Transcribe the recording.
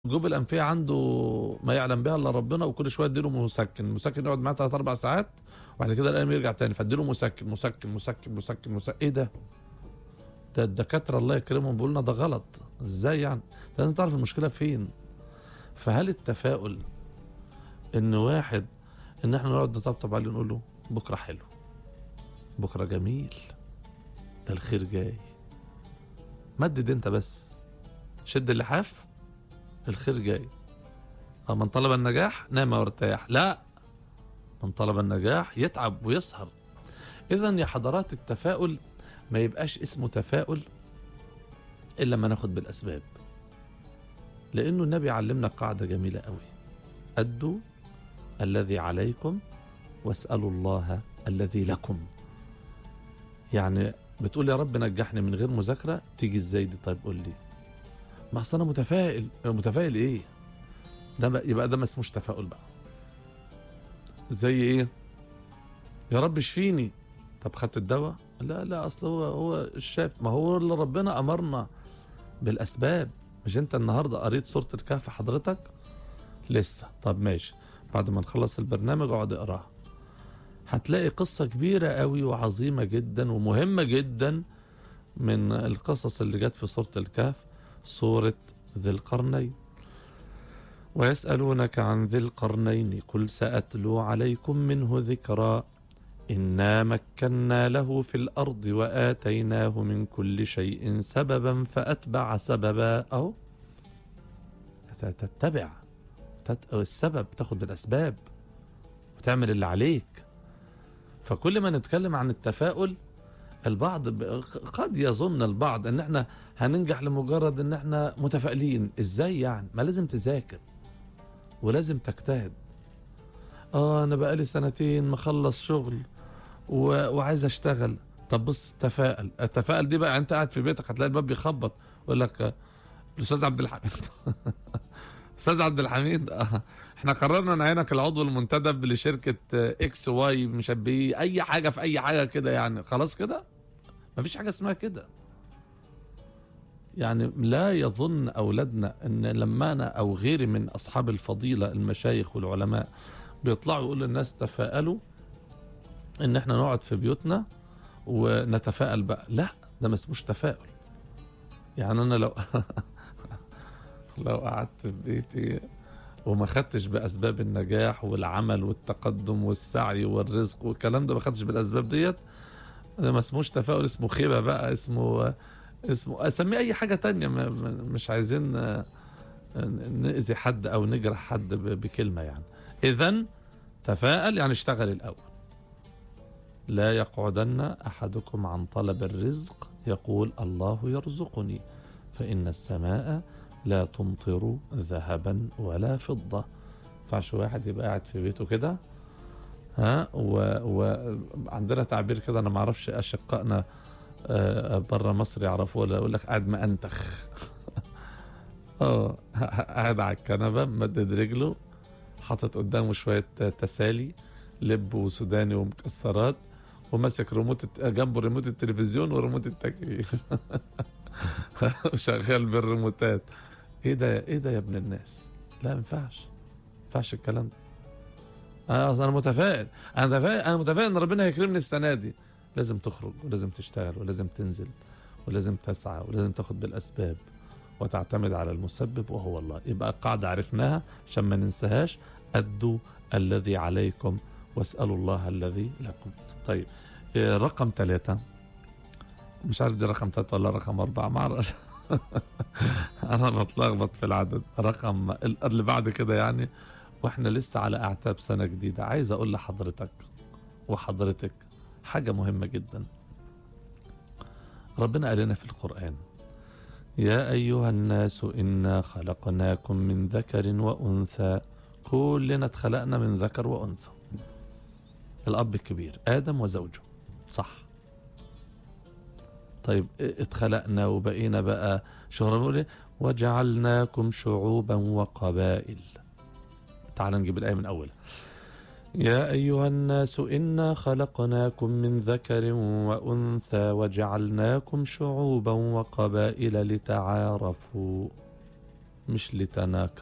الجيوب الانفيه عنده ما يعلم بها الا ربنا وكل شويه اديله مسكن المسكن يقعد معاه ثلاث اربع ساعات وبعد كده الالم يرجع تاني فاديله مسكن مسكن مسكن مسكن مسكن ايه ده؟ ده الدكاتره الله يكرمهم بيقولوا لنا ده غلط ازاي يعني؟ ده لازم تعرف المشكله فين فهل التفاؤل ان واحد ان احنا نقعد نطبطب عليه نقول له بكره حلو بكره جميل ده الخير جاي مدد انت بس شد اللحاف الخير جاي أو من طلب النجاح نام وارتاح لا من طلب النجاح يتعب ويسهر اذا يا حضرات التفاؤل ما يبقاش اسمه تفاؤل الا لما ناخد بالاسباب لانه النبي علمنا قاعده جميله قوي ادوا الذي عليكم واسالوا الله الذي لكم يعني بتقول يا رب نجحني من غير مذاكره تيجي ازاي دي طيب قول لي ما اصل انا متفائل متفائل ايه ده بقى يبقى ده ما اسموش تفاؤل بقى زي ايه يا رب اشفيني طب خدت الدواء لا لا اصل هو هو الشاف ما هو اللي ربنا امرنا بالاسباب مش انت النهارده قريت سوره الكهف حضرتك لسه طب ماشي بعد ما نخلص البرنامج اقعد اقراها هتلاقي قصة كبيرة قوي وعظيمة جدا ومهمة جدا من القصص اللي جت في سورة الكهف سورة ذي القرنين ويسألونك عن ذي القرنين قل سأتلو عليكم منه ذكرا إنا مكنا له في الأرض وآتيناه من كل شيء سببا فأتبع سببا أو تتبع السبب تاخد بالأسباب وتعمل اللي عليك فكل ما نتكلم عن التفاؤل البعض قد يظن البعض ان احنا هننجح لمجرد ان احنا متفائلين ازاي يعني ما لازم تذاكر ولازم تجتهد اه انا بقالي سنتين مخلص شغل و... وعايز اشتغل طب بص تفائل التفائل دي بقى انت قاعد في بيتك هتلاقي الباب بيخبط يقول لك الاستاذ عبد الحميد استاذ عبد الحميد آه. احنا قررنا نعينك العضو المنتدب لشركه اكس واي مش بي اي حاجه في اي حاجه كده يعني خلاص كده مفيش حاجه اسمها كده يعني لا يظن اولادنا ان لما انا او غيري من اصحاب الفضيله المشايخ والعلماء بيطلعوا يقولوا للناس تفائلوا ان احنا نقعد في بيوتنا ونتفائل بقى لا ده ما اسموش تفاؤل يعني انا لو لو قعدت في بيتي وما خدتش باسباب النجاح والعمل والتقدم والسعي والرزق والكلام ده ما خدتش بالاسباب ديت ده ما اسموش تفاؤل اسمه خيبه بقى اسمه اسمه اسميه اي حاجه تانية مش عايزين ناذي حد او نجرح حد بكلمه يعني اذا تفاءل يعني اشتغل الاول لا يقعدن احدكم عن طلب الرزق يقول الله يرزقني فان السماء لا تمطر ذهبا ولا فضة ينفعش واحد يبقى قاعد في بيته كده ها وعندنا تعبير كده انا ما اعرفش اشقائنا بره مصر يعرفوه ولا يقول لك قاعد مأنتخ اه قاعد على الكنبه مدد رجله حاطط قدامه شويه تسالي لب وسوداني ومكسرات وماسك ريموت جنبه ريموت التلفزيون وريموت التكييف وشغال بالريموتات ايه ده ايه ده يا ابن الناس لا ما ينفعش ما ينفعش الكلام ده انا انا متفائل انا متفائل انا متفائل ان ربنا هيكرمني السنه دي لازم تخرج ولازم تشتغل ولازم تنزل ولازم تسعى ولازم تاخد بالاسباب وتعتمد على المسبب وهو الله يبقى قاعده عرفناها عشان ما ننساهاش ادوا الذي عليكم واسالوا الله الذي لكم طيب رقم ثلاثة مش عارف دي رقم ثلاثة ولا رقم أربعة ما أعرفش أنا بتلخبط في العدد رقم اللي بعد كده يعني وإحنا لسه على أعتاب سنة جديدة عايز أقول لحضرتك وحضرتك حاجة مهمة جدا ربنا قال لنا في القرآن يا أيها الناس إنا خلقناكم من ذكر وأنثى كلنا اتخلقنا من ذكر وأنثى الأب الكبير آدم وزوجه صح طيب اتخلقنا وبقينا بقى شهرة نقول ايه وجعلناكم شعوبا وقبائل تعال نجيب الآية من أولها يا أيها الناس إنا خلقناكم من ذكر وأنثى وجعلناكم شعوبا وقبائل لتعارفوا مش لتناكر